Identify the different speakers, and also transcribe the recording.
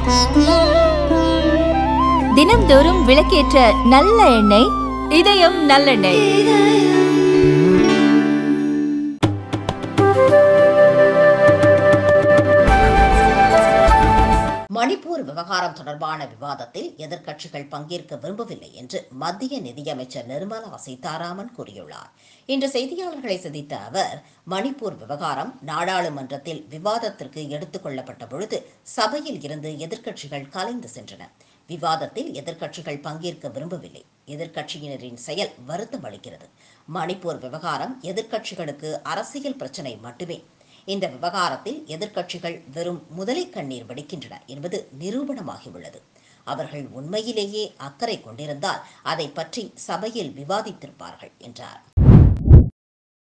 Speaker 1: தினம்தோறும் விளக்கேற்ற நல்ல எண்ணெய் இதயம் நல்லெண்ணெய்
Speaker 2: மணிப்பூர் விவகாரம் தொடர்பான விவாதத்தில் எதிர்க்கட்சிகள் பங்கேற்க விரும்பவில்லை என்று மத்திய நிதியமைச்சர் நிர்மலா சீதாராமன் கூறியுள்ளார் இன்று செய்தியாளர்களை சந்தித்த அவர் மணிப்பூர் விவகாரம் நாடாளுமன்றத்தில் விவாதத்திற்கு எடுத்துக் கொள்ளப்பட்ட பொழுது சபையில் இருந்து எதிர்க்கட்சிகள் கலைந்து சென்றன விவாதத்தில் எதிர்க்கட்சிகள் பங்கேற்க விரும்பவில்லை எதிர்க்கட்சியினரின் செயல் வருத்தம் அளிக்கிறது மணிப்பூர் விவகாரம் எதிர்க்கட்சிகளுக்கு அரசியல் பிரச்சினை மட்டுமே இந்த விவகாரத்தில் எதிர்க்கட்சிகள் வெறும் முதலை கண்ணீர் வடிக்கின்றன என்பது நிரூபணமாகியுள்ளது அவர்கள் உண்மையிலேயே அக்கறை கொண்டிருந்தால் அதை பற்றி சபையில் விவாதித்திருப்பார்கள் என்றார்